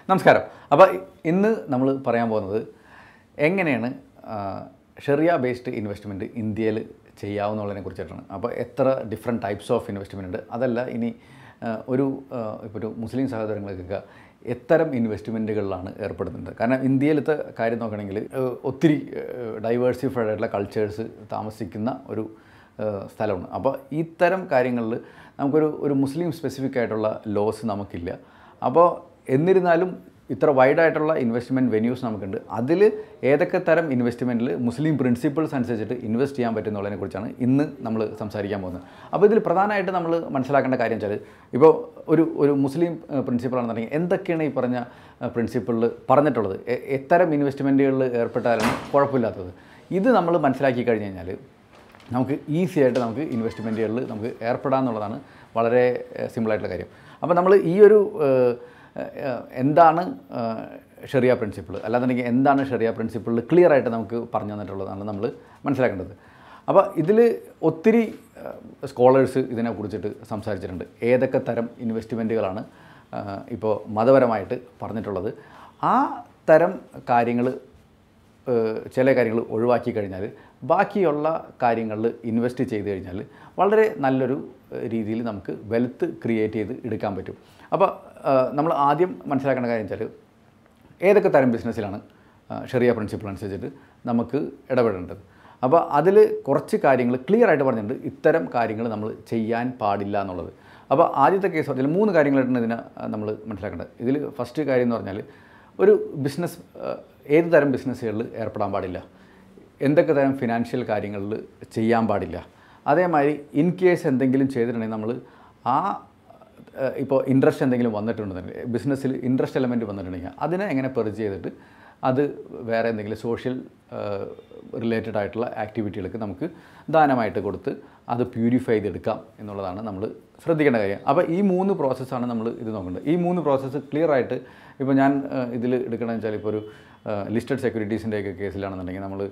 നമസ്കാരം അപ്പോൾ ഇന്ന് നമ്മൾ പറയാൻ പോകുന്നത് എങ്ങനെയാണ് ഷെറിയ ബേസ്ഡ് ഇൻവെസ്റ്റ്മെൻറ്റ് ഇന്ത്യയിൽ ചെയ്യാവുന്നതിനെ കുറിച്ചിട്ടാണ് അപ്പോൾ എത്ര ഡിഫറെൻറ്റ് ടൈപ്സ് ഓഫ് ഇൻവെസ്റ്റ്മെൻ്റ് ഉണ്ട് അതല്ല ഇനി ആ, ഒരു ആ, ഇപ്പോൾ ഒരു മുസ്ലിം സഹോദരങ്ങൾക്കൊക്കെ എത്തരം ഇൻവെസ്റ്റ്മെൻറ്റുകളിലാണ് ഏർപ്പെടുന്നത് കാരണം ഇന്ത്യയിലത്തെ കാര്യം നോക്കുകയാണെങ്കിൽ ആ, ഒത്തിരി ഡൈവേഴ്സിഫൈഡ് ആയിട്ടുള്ള കൾച്ചേഴ്സ് താമസിക്കുന്ന ഒരു ഏഹ് സ്ഥലമാണ് അപ്പോൾ ഇത്തരം കാര്യങ്ങളിൽ നമുക്കൊരു ഒരു മുസ്ലിം സ്പെസിഫിക് ആയിട്ടുള്ള ലോസ് നമുക്കില്ല അപ്പോൾ എന്നിരുന്നാലും ഇത്ര വൈഡായിട്ടുള്ള ഇൻവെസ്റ്റ്മെൻറ്റ് വെന്യൂസ് നമുക്കുണ്ട് അതിൽ ഏതൊക്കെ തരം ഇൻവെസ്റ്റ്മെൻറ്റിൽ മുസ്ലിം പ്രിൻസിപ്പിൾസ് അനുസരിച്ചിട്ട് ഇൻവെസ്റ്റ് ചെയ്യാൻ പറ്റുന്നുള്ളതിനെ കുറിച്ചാണ് ഇന്ന് നമ്മൾ സംസാരിക്കാൻ പോകുന്നത് അപ്പോൾ ഇതിൽ പ്രധാനമായിട്ട് നമ്മൾ മനസ്സിലാക്കേണ്ട കാര്യം വെച്ചാൽ ഇപ്പോൾ ഒരു ഒരു മുസ്ലിം പ്രിൻസിപ്പിളാണെന്നുണ്ടെങ്കിൽ എന്തൊക്കെയാണ് ഈ പറഞ്ഞ പ്രിൻസിപ്പിളിൽ പറഞ്ഞിട്ടുള്ളത് എ- എത്തരം ഇൻവെസ്റ്റ്മെൻറ്റുകളിൽ ഏർപ്പെട്ടാലാണ് കുഴപ്പമില്ലാത്തത് ഇത് നമ്മൾ മനസ്സിലാക്കി കഴിഞ്ഞ് കഴിഞ്ഞാൽ നമുക്ക് ഈസി ആയിട്ട് നമുക്ക് ഇൻവെസ്റ്റ്മെൻറ്റുകളിൽ നമുക്ക് ഏർപ്പെടാമെന്നുള്ളതാണ് വളരെ സിമ്പിളായിട്ടുള്ള കാര്യം അപ്പോൾ നമ്മൾ ഈ ഒരു ഏഹ്, ഏഹ്, എന്താണ് ഷെറിയ പ്രിൻസിപ്പിൾ അല്ലാന്നുണ്ടെങ്കിൽ എന്താണ് ഷെറിയ പ്രിൻസിപ്പിളിൽ ക്ലിയർ ആയിട്ട് നമുക്ക് പറഞ്ഞു തന്നിട്ടുള്ളതാണ് നമ്മൾ മനസ്സിലാക്കേണ്ടത് അപ്പോൾ ഇതിൽ ഒത്തിരി സ്കോളേഴ്സ് ഇതിനെ കുറിച്ചിട്ട് സംസാരിച്ചിട്ടുണ്ട് ഏതൊക്കെ തരം ഇൻവെസ്റ്റ്മെൻറ്റുകളാണ് ഇപ്പോൾ മതപരമായിട്ട് പറഞ്ഞിട്ടുള്ളത് ആ തരം കാര്യങ്ങൾ ഏഹ് ചില കാര്യങ്ങൾ ഒഴിവാക്കി കഴിഞ്ഞാൽ ബാക്കിയുള്ള കാര്യങ്ങളിൽ ഇൻവെസ്റ്റ് ചെയ്ത് കഴിഞ്ഞാൽ വളരെ നല്ലൊരു ഏഹ് രീതിയിൽ നമുക്ക് വെൽത്ത് ക്രിയേറ്റ് ചെയ്ത് എടുക്കാൻ പറ്റും അപ്പോൾ നമ്മൾ ആദ്യം മനസ്സിലാക്കേണ്ട കാര്യം വെച്ചാൽ ഏതൊക്കെ തരം ബിസിനസ്സിലാണ് ഷെറിയ പ്രിൻസിപ്പിൾ അനുസരിച്ചിട്ട് നമുക്ക് ഇടപെടേണ്ടത് അപ്പോൾ അതിൽ കുറച്ച് കാര്യങ്ങൾ ക്ലിയർ ആയിട്ട് പറഞ്ഞിട്ടുണ്ട് ഇത്തരം കാര്യങ്ങൾ നമ്മൾ ചെയ്യാൻ പാടില്ല എന്നുള്ളത് അപ്പോൾ ആദ്യത്തെ കേസ് പറഞ്ഞാൽ മൂന്ന് കാര്യങ്ങളായിട്ടാണ് ഇതിനെ നമ്മൾ മനസ്സിലാക്കേണ്ടത് ഇതിൽ ഫസ്റ്റ് കാര്യം എന്ന് പറഞ്ഞാൽ ഒരു ബിസിനസ് ഏത് തരം ബിസിനസ്സുകളിൽ ഏർപ്പെടാൻ പാടില്ല എന്തൊക്കെ തരം ഫിനാൻഷ്യൽ കാര്യങ്ങളിൽ ചെയ്യാൻ പാടില്ല അതേമാതിരി ഇൻ കേസ് എന്തെങ്കിലും ചെയ്തിട്ടുണ്ടെങ്കിൽ നമ്മൾ ആ ഇപ്പോൾ ഇൻട്രസ്റ്റ് എന്തെങ്കിലും വന്നിട്ടുണ്ടെന്നുണ്ടെങ്കിൽ ബിസിനസ്സിൽ ഇൻട്രസ്റ്റ് എലമെൻറ്റ് വന്നിട്ടുണ്ടെങ്കിൽ അതിനെ എങ്ങനെ പെർജ് ചെയ്തിട്ട് അത് വേറെ എന്തെങ്കിലും സോഷ്യൽ റിലേറ്റഡ് ആയിട്ടുള്ള ആക്ടിവിറ്റികൾക്ക് നമുക്ക് ദാനമായിട്ട് കൊടുത്ത് അത് പ്യൂരിഫൈ ചെയ്തെടുക്കാം എന്നുള്ളതാണ് നമ്മൾ ശ്രദ്ധിക്കേണ്ട കാര്യം അപ്പോൾ ഈ മൂന്ന് പ്രോസസ്സാണ് നമ്മൾ ഇത് നോക്കേണ്ടത് ഈ മൂന്ന് പ്രോസസ്സ് ക്ലിയർ ആയിട്ട് ഇപ്പോൾ ഞാൻ ഇതിൽ എടുക്കണമെന്ന് വെച്ചാൽ ഇപ്പോൾ ഒരു ലിസ്റ്റഡ് സെക്യൂരിറ്റീസിൻ്റെയൊക്കെ കേസിലാണെന്നുണ്ടെങ്കിൽ നമ്മൾ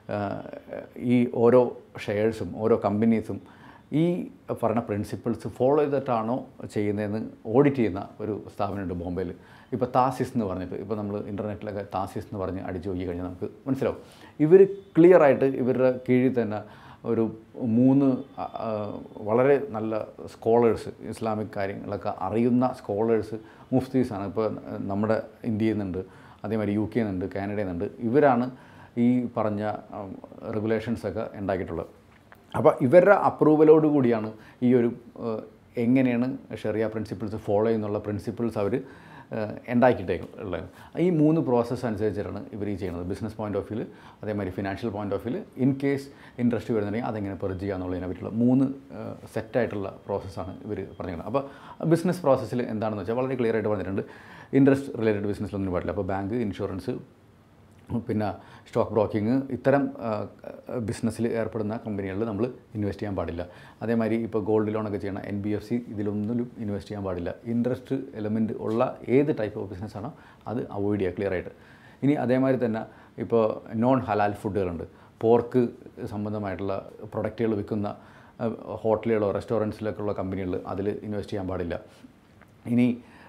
ഈ ഓരോ ഷെയർസും ഓരോ കമ്പനീസും ഈ പറഞ്ഞ പ്രിൻസിപ്പിൾസ് ഫോളോ ചെയ്തിട്ടാണോ ചെയ്യുന്നതെന്ന് ഓഡിറ്റ് ചെയ്യുന്ന ഒരു സ്ഥാപനമുണ്ട് ബോംബെയിൽ ഇപ്പോൾ താസിസ് എന്ന് പറഞ്ഞിട്ട് ഇപ്പോൾ നമ്മൾ ഇൻ്റർനെറ്റിലൊക്കെ താസിസ് എന്ന് പറഞ്ഞ് അടിച്ചു നോക്കി കഴിഞ്ഞാൽ നമുക്ക് മനസ്സിലാവും ഇവർ ക്ലിയർ ആയിട്ട് ഇവരുടെ കീഴിൽ തന്നെ ഒരു മൂന്ന് ആ, ആ, വളരെ നല്ല സ്കോളേഴ്സ് ഇസ്ലാമിക് കാര്യങ്ങളൊക്കെ അറിയുന്ന സ്കോളേഴ്സ് മുഫ്തീസാണ് ഇപ്പോൾ നമ്മുടെ ഇന്ത്യയിൽ നിന്നുണ്ട് അതേമാതിരി യു കെയിൽ നിന്നുണ്ട് കാനഡയിൽ നിന്നുണ്ട് ഇവരാണ് ഈ പറഞ്ഞ റെഗുലേഷൻസൊക്കെ ഉണ്ടാക്കിയിട്ടുള്ളത് അപ്പോൾ ഇവരുടെ അപ്രൂവലോട് കൂടിയാണ് ഈ ഒരു ഏഹ്, എങ്ങനെയാണ് ഷെറിയ പ്രിൻസിപ്പിൾസ് ഫോളോ ചെയ്യുന്നുള്ള പ്രിൻസിപ്പിൾസ് അവർ ഉണ്ടാക്കിയിട്ടുള്ളത് ഈ മൂന്ന് പ്രോസസ്സ് അനുസരിച്ചിട്ടാണ് ഇവർ ഈ ചെയ്യുന്നത് ബിസിനസ് പോയിന്റ് ഓഫ് വ്യൂ അതേമാതിരി financial point of view in case interest വരുന്നുണ്ടെങ്കിൽ അതെങ്ങനെ പെർജ് ചെയ്യുക എന്നുള്ളതിനെ പറ്റിയുള്ള മൂന്ന് സെറ്റായിട്ടുള്ള പ്രോസസ്സാണ് ഇവർ പറഞ്ഞിട്ടുള്ളത് അപ്പോൾ ബിസിനസ് പ്രോസസ്സിൽ എന്താണെന്ന് വെച്ചാൽ വളരെ ക്ലിയർ ആയിട്ട് പറഞ്ഞിട്ടുണ്ട് ഇൻട്രസ്റ്റ് റിലേറ്റഡ് ബിസിനസ്സിലൊന്നും പാടില്ല അപ്പോൾ ബാങ്ക് ഇൻഷുറൻസ് പിന്നെ സ്റ്റോക്ക് ബ്രോക്കിംഗ് ഇത്തരം ബിസിനസ്സിൽ ഏർപ്പെടുന്ന കമ്പനികളിൽ നമ്മൾ ഇൻവെസ്റ്റ് ചെയ്യാൻ പാടില്ല അതേമാതിരി ഇപ്പോൾ ഗോൾഡ് ലോണൊക്കെ ചെയ്യണ എൻ ബി എഫ് സി ഇതിലൊന്നിലും ഇൻവെസ്റ്റ് ചെയ്യാൻ പാടില്ല ഇൻട്രസ്റ്റ് എലമെൻറ്റ് ഉള്ള ഏത് ടൈപ്പ് ഓഫ് ബിസിനസ്സാണോ അത് അവോയ്ഡ് ചെയ്യുക ക്ലിയർ ആയിട്ട് ഇനി അതേമാതിരി തന്നെ ഇപ്പോൾ നോൺ ഹലാൽ ഫുഡുകളുണ്ട് പോർക്ക് സംബന്ധമായിട്ടുള്ള പ്രൊഡക്റ്റുകൾ വിൽക്കുന്ന ഹോട്ടലുകളോ റെസ്റ്റോറൻറ്റ്സിലൊക്കെ ഉള്ള കമ്പനികൾ അതിൽ ഇൻവെസ്റ്റ് ചെയ്യാൻ പാടില്ല ഇനി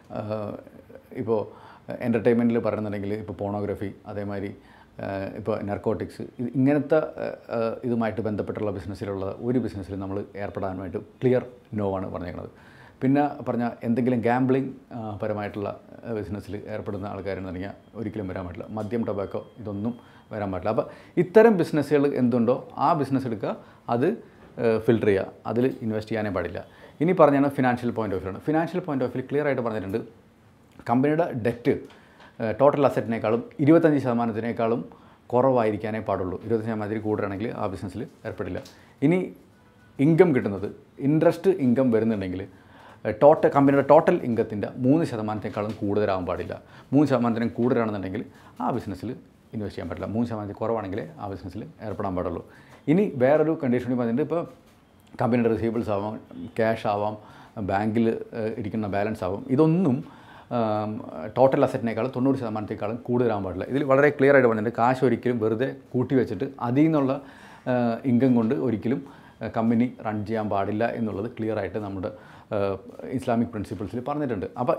ഇപ്പോൾ എൻ്റർടൈൻമെൻറ്റിൽ പറയുന്നുണ്ടെങ്കിൽ ഇപ്പോൾ പോണോഗ്രഫി അതേമാതിരി ഇപ്പോൾ നർക്കോട്ടിക്സ് ഇത് ഇങ്ങനത്തെ ആ, ഇതുമായിട്ട് ബന്ധപ്പെട്ടുള്ള ബിസിനസ്സിലുള്ള ഒരു ബിസിനസ്സിൽ നമ്മൾ ഏർപ്പെടാനായിട്ട് ക്ലിയർ നോ ആണ് പറഞ്ഞേക്കുന്നത് പിന്നെ പറഞ്ഞ എന്തെങ്കിലും ഗാംബ്ലിംഗ് പരമായിട്ടുള്ള ബിസിനസ്സിൽ ഏർപ്പെടുന്ന ആൾക്കാരെന്നുണ്ടെങ്കിൽ ഒരിക്കലും വരാൻ പാടില്ല മദ്യം ടൊബാക്കോ ഇതൊന്നും വരാൻ പാടില്ല അപ്പോൾ ഇത്തരം ബിസിനസ്സുകൾ എന്തുണ്ടോ ആ ബിസിനസ് എടുക്കുക അത് ഫിൽട്ടർ ചെയ്യുക അതിൽ ഇൻവെസ്റ്റ് ചെയ്യാനേ പാടില്ല ഇനി പറഞ്ഞാണ് ഫിനാൻഷ്യൽ പോയിന്റ് ഓഫ് വ്യൂ ആണ് financial point of view clear ആയിട്ട് പറഞ്ഞിട്ടുണ്ട് കമ്പനിയുടെ ഡെറ്റ് ടോട്ടൽ അസറ്റിനേക്കാളും ഇരുപത്തഞ്ച് ശതമാനത്തിനേക്കാളും കുറവായിരിക്കാനേ പാടുള്ളൂ ഇരുപത്തഞ്ച് ശതമാനത്തിൽ കൂടുതലാണെങ്കിൽ ആ ബിസിനസ്സിൽ ഏർപ്പെടില്ല ഇനി ഇൻകം കിട്ടുന്നത് ഇൻട്രസ്റ്റ് ഇൻകം വരുന്നുണ്ടെങ്കിൽ ടോട്ടൽ കമ്പനിയുടെ ടോട്ടൽ ഇൻകത്തിൻ്റെ മൂന്ന് ശതമാനത്തേക്കാളും കൂടുതലാവാൻ പാടില്ല മൂന്ന് ശതമാനത്തിനും കൂടുതലാണെന്നുണ്ടെങ്കിൽ ആ ബിസിനസ്സിൽ ഇൻവെസ്റ്റ് ചെയ്യാൻ പറ്റില്ല മൂന്ന് ശതമാനത്തിൽ കുറവാണെങ്കിൽ ആ ബിസിനസ്സിൽ ഏർപ്പെടാൻ പാടുള്ളൂ ഇനി വേറൊരു കണ്ടീഷൻ കൂടി പറഞ്ഞിട്ട് ഇപ്പോൾ കമ്പനിയുടെ റിസീവബിൾസ് ആവാം ക്യാഷ് ആവാം ബാങ്കിൽ ഇരിക്കുന്ന ബാലൻസ് ആവാം ഇതൊന്നും ടോട്ടൽ അസറ്റിനേക്കാളും തൊണ്ണൂറ് ശതമാനത്തേക്കാളും കൂടുതലാകാൻ പാടില്ല ഇതിൽ വളരെ ക്ലിയർ ആയിട്ട് പറഞ്ഞിട്ടുണ്ട് കാശ് ഒരിക്കലും വെറുതെ കൂട്ടി വെച്ചിട്ട് അതിൽ നിന്നുള്ള ഇൻകം കൊണ്ട് ഒരിക്കലും കമ്പനി റൺ ചെയ്യാൻ പാടില്ല എന്നുള്ളത് ക്ലിയർ ആയിട്ട് നമ്മുടെ ഇസ്ലാമിക് പ്രിൻസിപ്പിൾസിൽ പറഞ്ഞിട്ടുണ്ട് അപ്പോൾ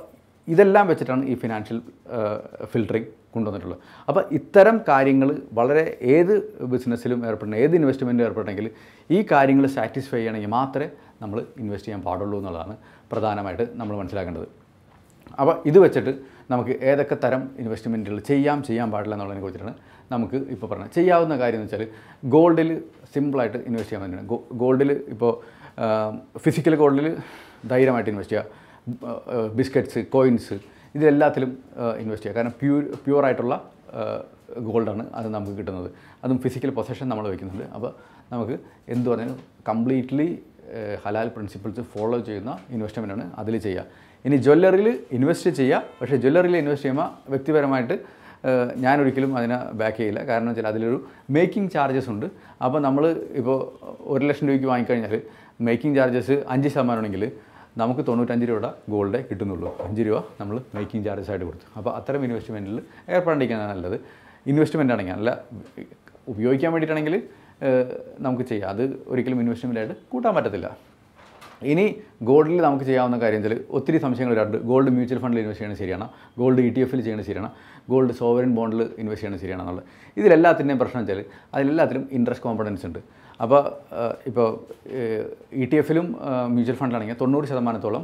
ഇതെല്ലാം വെച്ചിട്ടാണ് ഈ ഫിനാൻഷ്യൽ ഫിൽറ്ററിങ് കൊണ്ടുവന്നിട്ടുള്ളത് അപ്പോൾ ഇത്തരം കാര്യങ്ങൾ വളരെ ഏത് ബിസിനസ്സിലും ഏർപ്പെടണം ഏത് ഇൻവെസ്റ്റ്മെൻറ്റിലും ഏർപ്പെടണമെങ്കിൽ ഈ കാര്യങ്ങൾ സാറ്റിസ്ഫൈ ചെയ്യണമെങ്കിൽ മാത്രമേ നമ്മൾ ഇൻവെസ്റ്റ് ചെയ്യാൻ പാടുള്ളൂ എന്നുള്ളതാണ് പ്രധാനമായിട്ട് നമ്മൾ മനസ്സിലാക്കേണ്ടത് അപ്പോൾ ഇത് വെച്ചിട്ട് നമുക്ക് ഏതൊക്കെ തരം ഇൻവെസ്റ്റ്മെൻറ്റുകൾ ചെയ്യാം ചെയ്യാൻ പാടില്ല എന്നുള്ളതിനെ കുറിച്ചിട്ടാണ് നമുക്ക് ഇപ്പോൾ പറഞ്ഞത് ചെയ്യാവുന്ന കാര്യം എന്ന് വെച്ചാൽ ഗോൾഡിൽ സിമ്പിളായിട്ട് ഇൻവെസ്റ്റ് ചെയ്യാൻ വേണ്ടിയാണ് ഗോ ഗോൾഡിൽ ഇപ്പോൾ ഫിസിക്കൽ ഗോൾഡിൽ ധൈര്യമായിട്ട് ഇൻവെസ്റ്റ് ചെയ്യുക ബിസ്ക്കറ്റ്സ് കോയിൻസ് ഇതിലെല്ലാത്തിലും ഇൻവെസ്റ്റ് ചെയ്യുക കാരണം പ്യൂർ പ്യൂറായിട്ടുള്ള ഗോൾഡാണ് അത് നമുക്ക് കിട്ടുന്നത് അതും ഫിസിക്കൽ പൊസഷൻ നമ്മൾ വയ്ക്കുന്നുണ്ട് അപ്പോൾ നമുക്ക് എന്ത് പറഞ്ഞാലും കംപ്ലീറ്റ്ലി ഹലാൽ പ്രിൻസിപ്പിൾസ് ഫോളോ ചെയ്യുന്ന ഇൻവെസ്റ്റ്മെൻറ്റാണ് അതിൽ ചെയ്യുക ഇനി ജ്വല്ലറിയിൽ ഇൻവെസ്റ്റ് ചെയ്യുക പക്ഷേ ജ്വല്ലറിയിൽ ഇൻവെസ്റ്റ് ചെയ്യുമ്പോൾ വ്യക്തിപരമായിട്ട് ഏഹ്, ഞാനൊരിക്കലും അതിനെ ബാക്ക് ചെയ്യില്ല കാരണം വെച്ചാൽ അതിലൊരു മേക്കിംഗ് ചാർജസ് ഉണ്ട് അപ്പോൾ നമ്മൾ ഇപ്പോൾ ഒരു ലക്ഷം രൂപയ്ക്ക് വാങ്ങിക്കഴിഞ്ഞാൽ മേക്കിംഗ് ചാർജസ് അഞ്ച് ശതമാനമാണെങ്കിൽ നമുക്ക് തൊണ്ണൂറ്റഞ്ച് രൂപയുടെ ഗോൾഡേ കിട്ടുന്നുള്ളൂ അഞ്ച് രൂപ നമ്മൾ മേക്കിംഗ് ചാർജസ് ആയിട്ട് കൊടുത്തു അപ്പോൾ അത്തരം ഇൻവെസ്റ്റ്മെൻറ്റിൽ ഏർപ്പെടാണ്ടിരിക്കുന്നതാണ് നല്ലത് ഇൻവെസ്റ്റ്മെൻ്റ് ആണെങ്കിൽ അല്ല ഉപയോഗിക്കാൻ വേണ്ടിയിട്ടാണെങ്കിൽ ഏഹ്, നമുക്ക് ചെയ്യാം അത് ഒരിക്കലും ഇൻവെസ്റ്റ്മെൻ്റ് ആയിട്ട് കൂട്ടാൻ പറ്റത്തില്ല ഇനി ഗോൾഡിൽ നമുക്ക് ചെയ്യാവുന്ന കാര്യം വെച്ചാൽ ഒത്തിരി സംശയങ്ങൾ വരാറുണ്ട് ഗോൾഡ് മ്യൂച്വൽ ഫണ്ടിൽ ഇൻവെസ്റ്റ് ചെയ്യണത് ശരിയാണ് ഗോൾഡ് ഇ ടി എഫിൽ ചെയ്യണത് ശരിയാണ് ഗോൾഡ് സോവറിൻ ബോണ്ടിൽ ഇൻവെസ്റ്റ് ചെയ്യണത് ശരിയാണെന്നുള്ളത് ഇതിലെല്ലാത്തിൻ്റെയും പ്രശ്നം വെച്ചാൽ അതിലെല്ലാത്തിലും ഇൻട്രസ്റ്റ് കോമ്പണൻസ് ഉണ്ട് അപ്പോൾ ഇപ്പോൾ ഇ ടി എഫിലും മ്യൂച്വൽ ഫണ്ടിലാണെങ്കിൽ തൊണ്ണൂറ് ശതമാനത്തോളം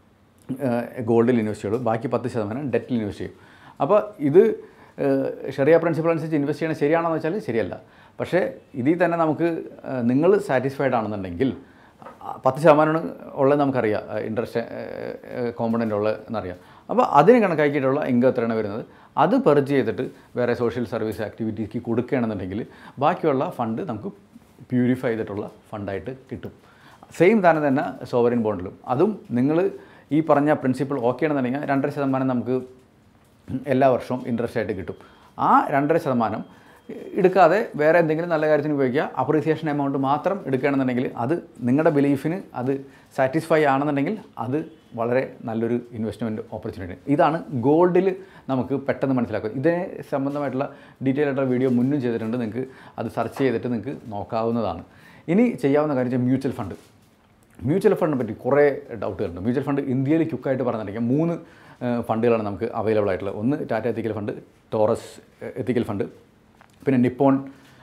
ഗോൾഡിൽ ഇൻവെസ്റ്റ് ചെയ്യുള്ളൂ ബാക്കി പത്ത് ശതമാനം ഡെറ്റിൽ ഇൻവെസ്റ്റ് ചെയ്യും അപ്പോൾ ഇത് ഷെറിയ പ്രിൻസിപ്പൾ അനുസരിച്ച് ഇൻവെസ്റ്റ് ചെയ്യണത് ശരിയാണോ എന്ന് വെച്ചാൽ ശരിയല്ല പക്ഷേ ഇതിൽ തന്നെ നമുക്ക് നിങ്ങൾ സാറ്റിസ്ഫൈഡ് ആണെന്നുണ്ടെങ്കിൽ ആ, പത്ത് ശതമാനമാണ് ഉള്ളത് നമുക്കറിയാം ഇൻട്രസ്റ്റ് കോമ്പണൻ്റ് ഉള്ളത് എന്നറിയാം അപ്പോൾ അതിന് കണക്കാക്കിയിട്ടുള്ള ഇൻകം എത്രയാണ് വരുന്നത് അത് പെർച്ച് ചെയ്തിട്ട് വേറെ സോഷ്യൽ സർവീസ് ആക്ടിവിറ്റീക്ക് കൊടുക്കുകയാണെന്നുണ്ടെങ്കിൽ ബാക്കിയുള്ള ഫണ്ട് നമുക്ക് പ്യൂരിഫൈ ചെയ്തിട്ടുള്ള ഫണ്ടായിട്ട് കിട്ടും സെയിം തന്നെ തന്നെ സോവറിൻ ബോണ്ടിലും അതും നിങ്ങൾ ഈ പറഞ്ഞ പ്രിൻസിപ്പിൾ ഓക്കെ ആണെന്നുണ്ടെങ്കിൽ രണ്ടര ശതമാനം നമുക്ക് എല്ലാ വർഷവും ഇൻട്രസ്റ്റ് ആയിട്ട് കിട്ടും ആ രണ്ടര ശതമാനം എടുക്കാതെ വേറെ എന്തെങ്കിലും നല്ല കാര്യത്തിന് ഉപയോഗിക്കുക അപ്രീസിയേഷൻ എമൗണ്ട് മാത്രം എടുക്കുകയാണെന്നുണ്ടെങ്കിൽ അത് നിങ്ങളുടെ ബിലീഫിന് അത് സാറ്റിസ്ഫൈ ആണെന്നുണ്ടെങ്കിൽ അത് വളരെ നല്ലൊരു ഇൻവെസ്റ്റ്മെൻറ്റ് ഓപ്പർച്യൂണിറ്റി ഇതാണ് ഗോൾഡിൽ നമുക്ക് പെട്ടെന്ന് മനസ്സിലാക്കുക ഇതിനെ സംബന്ധമായിട്ടുള്ള ഡീറ്റെയിൽ ആയിട്ടുള്ള വീഡിയോ മുന്നും ചെയ്തിട്ടുണ്ട് നിങ്ങൾക്ക് അത് സെർച്ച് ചെയ്തിട്ട് നിങ്ങൾക്ക് നോക്കാവുന്നതാണ് ഇനി ചെയ്യാവുന്ന കാര്യം വെച്ചാൽ മ്യൂച്വൽ ഫണ്ട് മ്യൂച്വൽ ഫണ്ടിനെ പറ്റി കുറേ ഡൗട്ടുകളുണ്ട് മ്യൂച്വൽ ഫണ്ട് ഇന്ത്യയിൽ ക്യുക്കായിട്ട് പറഞ്ഞിട്ടുണ്ടെങ്കിൽ മൂന്ന് ഏഹ്, ഫണ്ടുകളാണ് നമുക്ക് അവൈലബിൾ ആയിട്ടുള്ളത് ഒന്ന് Tata ethical fund Taurus ethical fund പിന്നെ നിപ്പോൺ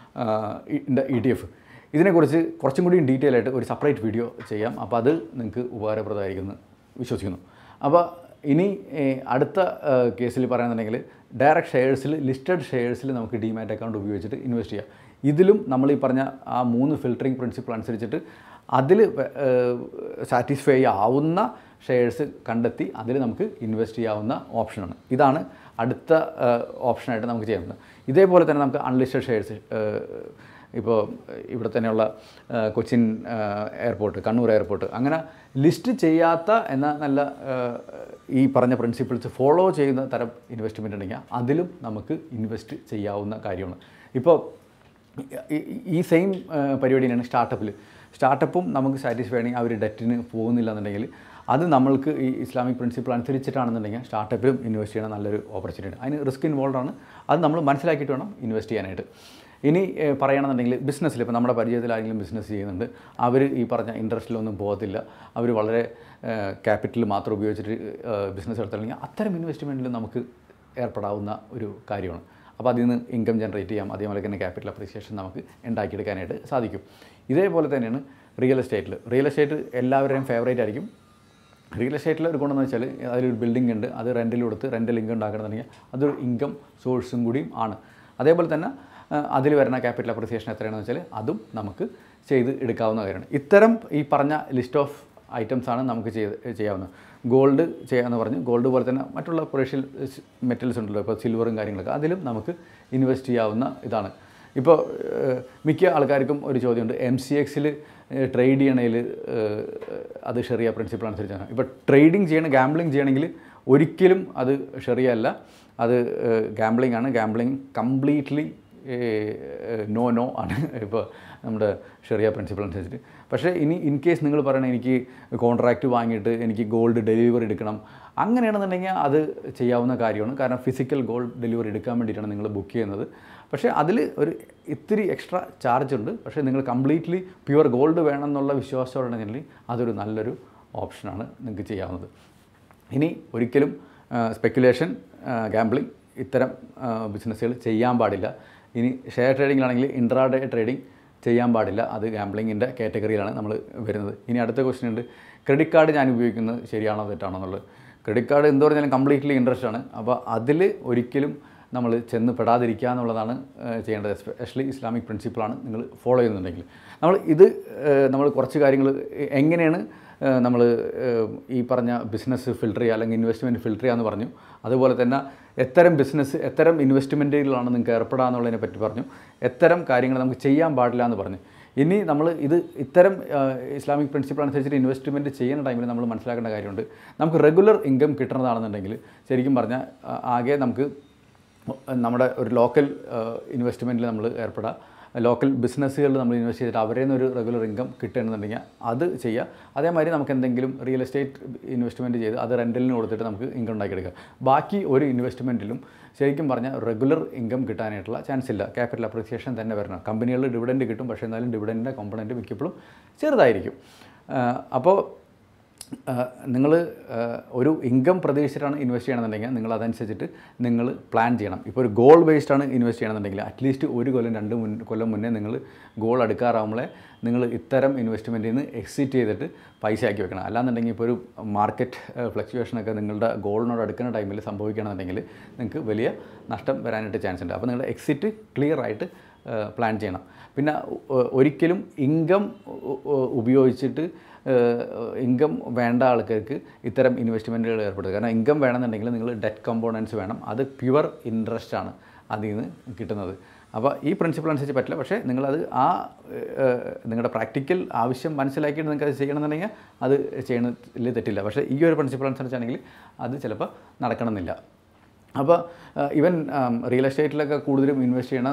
ഇ ടി എഫ് ഇതിനെക്കുറിച്ച് കുറച്ചും കൂടി ഡീറ്റെയിൽ ആയിട്ട് ഒരു സെപ്പറേറ്റ് വീഡിയോ ചെയ്യാം അപ്പോൾ അത് നിങ്ങൾക്ക് ഉപകാരപ്രദമായിരിക്കുമെന്ന് വിശ്വസിക്കുന്നു അപ്പോൾ ഇനി ഏഹ്, അടുത്ത ഏഹ്, കേസിൽ പറയുകയാണെന്നുണ്ടെങ്കിൽ ഡയറക്റ്റ് ഷെയർസിൽ ലിസ്റ്റഡ് ഷെയർസിൽ നമുക്ക് ഡിമാറ്റ് അക്കൗണ്ട് ഉപയോഗിച്ചിട്ട് ഇൻവെസ്റ്റ് ചെയ്യാം ഇതിലും നമ്മൾ ഈ പറഞ്ഞ ആ മൂന്ന് ഫിൽറ്ററിംഗ് പ്രിൻസിപ്പിൾ അനുസരിച്ചിട്ട് അതിൽ സാറ്റിസ്ഫൈ ആവുന്ന ഷെയർസ് കണ്ടെത്തി അതിൽ നമുക്ക് ഇൻവെസ്റ്റ് ചെയ്യാവുന്ന ഓപ്ഷനാണ് ഇതാണ് അടുത്ത ഓപ്ഷനായിട്ട് നമുക്ക് ചെയ്യാവുന്നത് ഇതേപോലെ തന്നെ നമുക്ക് അൺലിസ്റ്റഡ് ഷെയർസ് ഇപ്പോൾ ഇവിടെ തന്നെയുള്ള ആ, കൊച്ചിൻ ആ, എയർപോർട്ട് കണ്ണൂർ എയർപോർട്ട് അങ്ങനെ ലിസ്റ്റ് ചെയ്യാത്ത എന്ന നല്ല ആ, ഈ പറഞ്ഞ പ്രിൻസിപ്പിൾസ് ഫോളോ ചെയ്യുന്ന തരം ഇൻവെസ്റ്റ്മെൻ്റ് ഉണ്ടെങ്കിൽ അതിലും നമുക്ക് ഇൻവെസ്റ്റ് ചെയ്യാവുന്ന കാര്യമാണ് ഇപ്പോൾ ഈ- ഈ സെയിം പരിപാടി തന്നെയാണ് സ്റ്റാർട്ടപ്പിൽ സ്റ്റാർട്ടപ്പും നമുക്ക് സാറ്റിസ്ഫൈ ആണെങ്കിൽ അവർ ഡെറ്റിന് പോകുന്നില്ല എന്നുണ്ടെങ്കിൽ അത് നമ്മൾക്ക് ഈ ഇസ്ലാമിക് പ്രിൻസിപ്പിൾ അനുസരിച്ചിട്ടാണെന്നുണ്ടെങ്കിൽ സ്റ്റാർട്ടപ്പിലും ഇൻവെസ്റ്റ് ചെയ്യണം നല്ലൊരു ഓപ്പർച്യൂണിറ്റി അതിന് റിസ്ക് ഇൻവോൾവ് ആണ് അത് നമ്മൾ മനസ്സിലാക്കിയിട്ട് വേണം ഇൻവെസ്റ്റ് ചെയ്യാനായിട്ട് ഇനി ഏഹ്, പറയണമെന്നുണ്ടെങ്കിൽ ബിസിനസ്സിൽ ഇപ്പോൾ നമ്മുടെ പരിചയത്തിൽ ആരെങ്കിലും ബിസിനസ് ചെയ്യുന്നുണ്ട് അവർ ഈ പറഞ്ഞ ഇൻട്രസ്റ്റിലൊന്നും പോകത്തില്ല അവർ വളരെ ക്യാപിറ്റൽ മാത്രം ഉപയോഗിച്ചിട്ട് ബിസിനസ് നടത്തുകയാണെങ്കിൽ അത്തരം ഇൻവെസ്റ്റ്മെൻറ്റിൽ നമുക്ക് ഏർപ്പെടാവുന്ന ഒരു കാര്യമാണ് അപ്പോൾ അതിൽ നിന്ന് ഇൻകം ജനറേറ്റ് ചെയ്യാം അതേപോലെ തന്നെ ക്യാപിറ്റൽ അപ്രീസിയേഷൻ നമുക്ക് ഉണ്ടാക്കിയെടുക്കാനായിട്ട് സാധിക്കും ഇതേപോലെ തന്നെയാണ് റിയൽ എസ്റ്റേറ്റിൽ റിയൽ എസ്റ്റേറ്റ് എല്ലാവരുടെയും ഫേവറേറ്റ് ആയിരിക്കും റിയൽ എസ്റ്റേറ്റിൽ ഒരു ഗുണമെന്ന് വെച്ചാൽ അതിലൊരു ബിൽഡിംഗ് ഉണ്ട് അത് റെൻറ്റിൽ കൊടുത്ത് റെൻറ്റൽ ഇൻകം ഉണ്ടാക്കണമെന്നുണ്ടെങ്കിൽ അതൊരു ഇൻകം സോഴ്സും കൂടിയും ആണ് അതേപോലെ തന്നെ അതിൽ വരുന്ന ക്യാപിറ്റൽ അപ്രിസിയേഷൻ എത്രയാണെന്ന് വെച്ചാൽ അതും നമുക്ക് ചെയ്ത് എടുക്കാവുന്ന കാര്യമാണ് ഇത്തരം ഈ പറഞ്ഞ ലിസ്റ്റ് ഓഫ് ഐറ്റംസ് ആണ് നമുക്ക് ചെയ്ത് ചെയ്യാവുന്നത് ഗോൾഡ് ചെയ്യാമെന്ന് പറഞ്ഞു ഗോൾഡ് പോലെ തന്നെ മറ്റുള്ള പ്രഷ്യൽ മെറ്റൽസ് ഉണ്ടല്ലോ ഇപ്പോൾ സിൽവറും കാര്യങ്ങളൊക്കെ അതിലും നമുക്ക് ഇൻവെസ്റ്റ് ചെയ്യാവുന്ന ഇതാണ് ഇപ്പോൾ ഏഹ്, മിക്ക ആൾക്കാർക്കും ഒരു ചോദ്യമുണ്ട് എം സി എക്സിൽ ട്രേഡ് ചെയ്യണതിൽ അത് ഷെറിയ പ്രിൻസിപ്പിൾ അനുസരിച്ചാണ് ഇപ്പോൾ ട്രേഡിങ് ചെയ്യണം ഗാംബ്ലിംഗ് ചെയ്യണമെങ്കിൽ ഒരിക്കലും അത് ഷെറിയ അല്ല അത് ഗാംബ്ലിംഗ് ആണ് ഗാംബ്ലിംഗ് കംപ്ലീറ്റ്ലി നോ നോ ആണ് ഇപ്പോൾ നമ്മുടെ ഷെറിയ പ്രിൻസിപ്പിൾ അനുസരിച്ചിട്ട് പക്ഷേ ഇനി ഇൻ കേസ് നിങ്ങൾ പറയണ എനിക്ക് കോൺട്രാക്റ്റ് വാങ്ങിയിട്ട് എനിക്ക് ഗോൾഡ് ഡെലിവറി എടുക്കണം അങ്ങനെയാണെന്നുണ്ടെങ്കിൽ അത് ചെയ്യാവുന്ന കാര്യമാണ് കാരണം ഫിസിക്കൽ ഗോൾഡ് ഡെലിവറി എടുക്കാൻ വേണ്ടിയിട്ടാണ് നിങ്ങൾ ബുക്ക് ചെയ്യുന്നത് പക്ഷേ അതിൽ ഒരു ഇത്തിരി എക്സ്ട്രാ ചാർജ് ഉണ്ട് പക്ഷേ നിങ്ങൾ കംപ്ലീറ്റ്ലി പ്യുവർ ഗോൾഡ് വേണമെന്നുള്ള വിശ്വാസത്തോടെയാണെങ്കിൽ അതൊരു നല്ലൊരു ഓപ്ഷനാണ് നിങ്ങൾക്ക് ചെയ്യാവുന്നത് ഇനി ഒരിക്കലും സ്പെക്കുലേഷൻ ഗാംബ്ലിംഗ് ഇത്തരം ബിസിനസ്സുകൾ ചെയ്യാൻ പാടില്ല ഇനി ഷെയർ ട്രേഡിങ്ങിലാണെങ്കിൽ ഇൻട്രാഡേ ട്രേഡിംഗ് ചെയ്യാൻ പാടില്ല അത് ഗാംബ്ലിങ്ങിൻ്റെ കാറ്റഗറിയിലാണ് നമ്മൾ വരുന്നത് ഇനി അടുത്ത ക്വസ്റ്റ്യൻ ഉണ്ട് ക്രെഡിറ്റ് കാർഡ് ഞാൻ ഉപയോഗിക്കുന്നത് ശരിയാണോ തെറ്റാണോ എന്നുള്ളത് ക്രെഡിറ്റ് കാർഡ് എന്ത് പറഞ്ഞാലും കംപ്ലീറ്റ്ലി ഇൻട്രസ്റ്റ് ആണ് അപ്പോൾ അതിൽ ഒരിക്കലും നമ്മൾ ചെന്ന് പെടാതിരിക്കുക എന്നുള്ളതാണ് ഏഹ്, ചെയ്യേണ്ടത് എസ്പെഷ്യലി ഇസ്ലാമിക് പ്രിൻസിപ്പിളാണ് നിങ്ങൾ ഫോളോ ചെയ്യുന്നുണ്ടെങ്കിൽ നമ്മൾ ഇത് ഏഹ്, നമ്മൾ കുറച്ച് കാര്യങ്ങൾ എങ്ങനെയാണ് നമ്മൾ ഈ പറഞ്ഞ ബിസിനസ് ഫിൽട്ടർ ചെയ്യുക അല്ലെങ്കിൽ ഇൻവെസ്റ്റ്മെൻറ്റ് ഫിൽട്ടർ ചെയ്യുക എന്ന് പറഞ്ഞു അതുപോലെ തന്നെ എത്തരം ബിസിനസ് എത്തരം ഇൻവെസ്റ്റ്മെൻറ്റുകളാണ് നിങ്ങൾക്ക് ഏർപ്പെടാന്നുള്ളതിനെ പറ്റി പറഞ്ഞു എത്തരം കാര്യങ്ങൾ നമുക്ക് ചെയ്യാൻ പാടില്ല എന്ന് പറഞ്ഞു ഇനി നമ്മൾ ഇത് ഇത്തരം ആ, ഇസ്ലാമിക് പ്രിൻസിപ്പിൾ അനുസരിച്ചിട്ട് ഇൻവെസ്റ്റ്മെൻറ്റ് ചെയ്യുന്ന ടൈമിൽ നമ്മൾ മനസ്സിലാക്കേണ്ട കാര്യമുണ്ട് നമുക്ക് റെഗുലർ ഇൻകം കിട്ടുന്നതാണെന്നുണ്ടെങ്കിൽ ശരിക്കും പറഞ്ഞാൽ ആ, ആകെ നമുക്ക് നമ്മുടെ ഒരു ലോക്കൽ ഇൻവെസ്റ്റ്മെൻറ്റിൽ നമ്മൾ ഏർപ്പെടാം ലോക്കൽ ബിസിനസ്സുകളിൽ നമ്മൾ ഇൻവെസ്റ്റ് ചെയ്തിട്ട് അവരെ നിന്ന് ഒരു റെഗുലർ ഇൻകം കിട്ടുകയാണെന്നുണ്ടെങ്കിൽ അത് ചെയ്യുക അതേമാതിരി നമുക്ക് എന്തെങ്കിലും റിയൽ എസ്റ്റേറ്റ് ഇൻവെസ്റ്റ്മെൻറ്റ് ചെയ്ത് അത് റെൻറ്റലിന് കൊടുത്തിട്ട് നമുക്ക് ഇൻകം ഉണ്ടാക്കിയെടുക്കുക ബാക്കി ഒരു ഇൻവെസ്റ്റ്മെൻറ്റിലും ശരിക്കും പറഞ്ഞാൽ റെഗുലർ ഇൻകം കിട്ടാനായിട്ടുള്ള ചാൻസ് ഇല്ല ക്യാപിറ്റൽ അപ്രിസിയേഷൻ തന്നെ വരണം കമ്പനികളിൽ ഡിവിഡൻഡ് കിട്ടും പക്ഷേ എന്നാലും ഡിവിഡൻറ്റിൻ്റെ കോമ്പണൻറ്റ് മിക്കപ്പോഴും ചെറുതായിരിക്കും അപ്പോൾ നിങ്ങൾ ഒരു ഇൻകം പ്രതീക്ഷിച്ചിട്ടാണ് ഇൻവെസ്റ്റ് ചെയ്യണമെന്നുണ്ടെങ്കിൽ നിങ്ങൾ അതനുസരിച്ചിട്ട് നിങ്ങൾ പ്ലാൻ ചെയ്യണം ഇപ്പോൾ ഒരു ഗോൾ ബേസ്ഡ് ആണ് ഇൻവെസ്റ്റ് ചെയ്യണമെന്നുണ്ടെങ്കിൽ അറ്റ്ലീസ്റ്റ് ഒരു കൊല്ലം രണ്ട് മുൻ കൊല്ലം മുന്നേ നിങ്ങൾ ഗോൾ അടുക്കാറാവുമ്പോഴേ നിങ്ങൾ ഇത്തരം ഇൻവെസ്റ്റ്മെൻറ്റിൽ നിന്ന് എക്സിറ്റ് ചെയ്തിട്ട് പൈസ ആക്കി വെക്കണം അല്ലാന്നുണ്ടെങ്കിൽ ഇപ്പോൾ ഒരു മാർക്കറ്റ് ഫ്ലക്ച്വേഷനൊക്കെ നിങ്ങളുടെ ഗോളിനോട് അടുക്കുന്ന ടൈമിൽ സംഭവിക്കുകയാണെന്നുണ്ടെങ്കിൽ നിങ്ങൾക്ക് വലിയ നഷ്ടം വരാനായിട്ട് ചാൻസ് ഉണ്ട് അപ്പോൾ നിങ്ങളുടെ എക്സിറ്റ് ക്ലിയർ ആയിട്ട് പ്ലാൻ ചെയ്യണം പിന്നെ ഒ- ഒരിക്കലും ഇൻകം ഉപയോഗിച്ചിട്ട് ഇൻകം വേണ്ട ആൾക്കാർക്ക് ഇത്തരം ഇൻവെസ്റ്റ്മെൻറ്റുകൾ ഏർപ്പെടുത്തുക കാരണം ഇൻകം വേണമെന്നുണ്ടെങ്കിൽ നിങ്ങൾ ഡെറ്റ് കമ്പോണൻസ് വേണം അത് പ്യുവർ ഇൻട്രസ്റ്റ് ആണ് അതിൽ നിന്ന് കിട്ടുന്നത് അപ്പോൾ ഈ പ്രിൻസിപ്പിൾ അനുസരിച്ച് പറ്റില്ല പക്ഷേ നിങ്ങളത് ആ ഏഹ്, നിങ്ങളുടെ പ്രാക്ടിക്കൽ ആവശ്യം മനസ്സിലാക്കിയിട്ട് നിങ്ങൾക്ക് അത് ചെയ്യണമെന്നുണ്ടെങ്കിൽ അത് ചെയ്യണതിൽ തെറ്റില്ല പക്ഷേ ഈ ഒരു പ്രിൻസിപ്പിൾ അനുസരിച്ചാണെങ്കിൽ അത് ചിലപ്പോൾ നടക്കണമെന്നില്ല അപ്പോൾ ഈവൻ റിയൽ എസ്റ്റേറ്റിലൊക്കെ കൂടുതലും ഇൻവെസ്റ്റ് ചെയ്യണ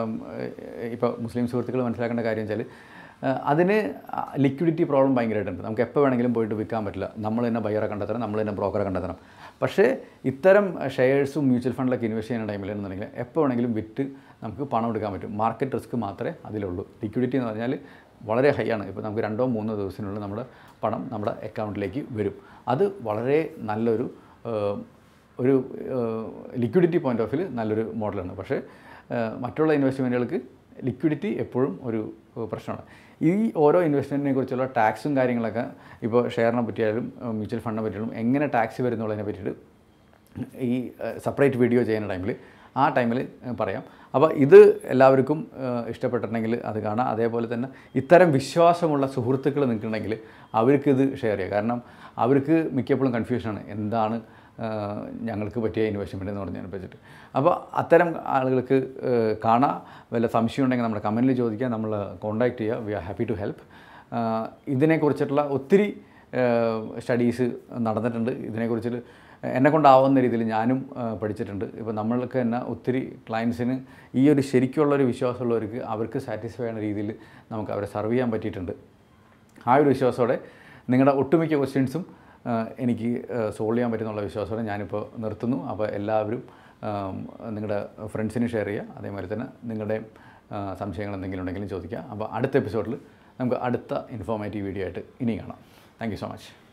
ഇപ്പോൾ മുസ്ലിം സുഹൃത്തുക്കൾ മനസ്സിലാക്കേണ്ട കാര്യം വെച്ചാൽ അതിന് ലിക്വിഡിറ്റി പ്രോബ്ലം ഭയങ്കരമായിട്ടുണ്ട് നമുക്ക് എപ്പോൾ വേണമെങ്കിലും പോയിട്ട് വിൽക്കാൻ പറ്റില്ല നമ്മൾ തന്നെ ബയറെ കണ്ടെത്തണം നമ്മൾ തന്നെ ബ്രോക്കറെ കണ്ടെത്തണം പക്ഷേ ഇത്തരം ഷെയർസും മ്യൂച്വൽ ഫണ്ടിലൊക്കെ ഇൻവെസ്റ്റ് ചെയ്യുന്ന ടൈമിൽ എന്നുണ്ടെങ്കിൽ എപ്പോൾ വേണമെങ്കിലും വിറ്റ് നമുക്ക് പണം എടുക്കാൻ പറ്റും മാർക്കറ്റ് റിസ്ക് മാത്രമേ അതിലുള്ളൂ ലിക്വിഡിറ്റി എന്ന് പറഞ്ഞാൽ വളരെ ഹൈ ആണ് ഇപ്പോൾ നമുക്ക് രണ്ടോ മൂന്നോ ദിവസത്തിനുള്ളിൽ നമ്മുടെ പണം നമ്മുടെ അക്കൗണ്ടിലേക്ക് വരും അത് വളരെ നല്ലൊരു ഏഹ്, ഒരു ലിക്വിഡിറ്റി പോയിന്റ് ഓഫ് വ്യൂ നല്ലൊരു മോഡലാണ് പക്ഷേ ഏഹ്, മറ്റുള്ള ഇൻവെസ്റ്റ്മെൻറ്റുകൾക്ക് ലിക്വിഡിറ്റി എപ്പോഴും ഒരു ഏഹ്, പ്രശ്നമാണ് ഈ ഓരോ ഇൻവെസ്റ്റ്മെൻറ്റിനെ കുറിച്ചുള്ള ടാക്സും കാര്യങ്ങളൊക്കെ ഇപ്പോൾ ഷെയറിനെ പറ്റിയാലും മ്യൂച്വൽ ഫണ്ടിനെ പറ്റിയാലും എങ്ങനെ ടാക്സ് വരുന്നുള്ളതിനെ പറ്റിയിട്ട് ഈ സെപ്പറേറ്റ് വീഡിയോ ചെയ്യുന്ന ടൈമിൽ ആ ടൈമിൽ പറയാം അപ്പോൾ ഇത് എല്ലാവർക്കും ഏഹ്, ഇഷ്ടപ്പെട്ടിട്ടുണ്ടെങ്കിൽ അത് കാണാം അതേപോലെ തന്നെ ഇത്തരം വിശ്വാസമുള്ള സുഹൃത്തുക്കൾ നിൽക്കുന്നുണ്ടെങ്കിൽ അവർക്ക് ഇത് ഷെയർ ചെയ്യുക കാരണം അവർക്ക് മിക്കപ്പോഴും കൺഫ്യൂഷനാണ് എന്താണ് ഏഹ്, ഞങ്ങൾക്ക് പറ്റിയ ഇൻവെസ്റ്റ്മെൻറ്റ് എന്ന് പറഞ്ഞതിനെ പറ്റിയിട്ട് അപ്പോൾ അത്തരം ആളുകൾക്ക് ഏഹ്, കാണാം വല്ല സംശയം ഉണ്ടെങ്കിൽ നമ്മുടെ കമൻറ്റിൽ ചോദിക്കുക നമ്മൾ കോൺടാക്റ്റ് ചെയ്യുക we are happy to help ഇതിനെക്കുറിച്ചിട്ടുള്ള ഒത്തിരി സ്റ്റഡീസ് നടന്നിട്ടുണ്ട് ഇതിനെക്കുറിച്ചിട്ട് എന്നെ കൊണ്ടാവുന്ന രീതിയിൽ ഞാനും ആ, പഠിച്ചിട്ടുണ്ട് ഇപ്പോൾ നമ്മൾക്ക് തന്നെ ഒത്തിരി ക്ലയൻസിന് ഈ ഒരു ശരിക്കുള്ളൊരു വിശ്വാസമുള്ളവർക്ക് അവർക്ക് സാറ്റിസ്ഫൈ ചെയ്യുന്ന രീതിയിൽ നമുക്ക് അവരെ സർവ് ചെയ്യാൻ പറ്റിയിട്ടുണ്ട് ആ ഒരു വിശ്വാസത്തോടെ നിങ്ങളുടെ ഒട്ടുമിക്ക ക്വസ്റ്റ്യൻസും എനിക്ക് സോൾവ് ചെയ്യാൻ പറ്റുന്നുള്ള വിശ്വാസത്തോടെ ഞാനിപ്പോൾ നിർത്തുന്നു അപ്പോൾ എല്ലാവരും ആം, നിങ്ങളുടെ ഫ്രണ്ട്സിന് ഷെയർ ചെയ്യുക അതേമാതിരി തന്നെ നിങ്ങളുടെ ആ, സംശയങ്ങൾ എന്തെങ്കിലും ഉണ്ടെങ്കിലും ചോദിക്കുക അപ്പോൾ അടുത്ത എപ്പിസോഡിൽ നമുക്ക് അടുത്ത ഇൻഫോർമേറ്റീവ് വീഡിയോ ആയിട്ട് ഇനി കാണാം താങ്ക് യു സോ മച്ച്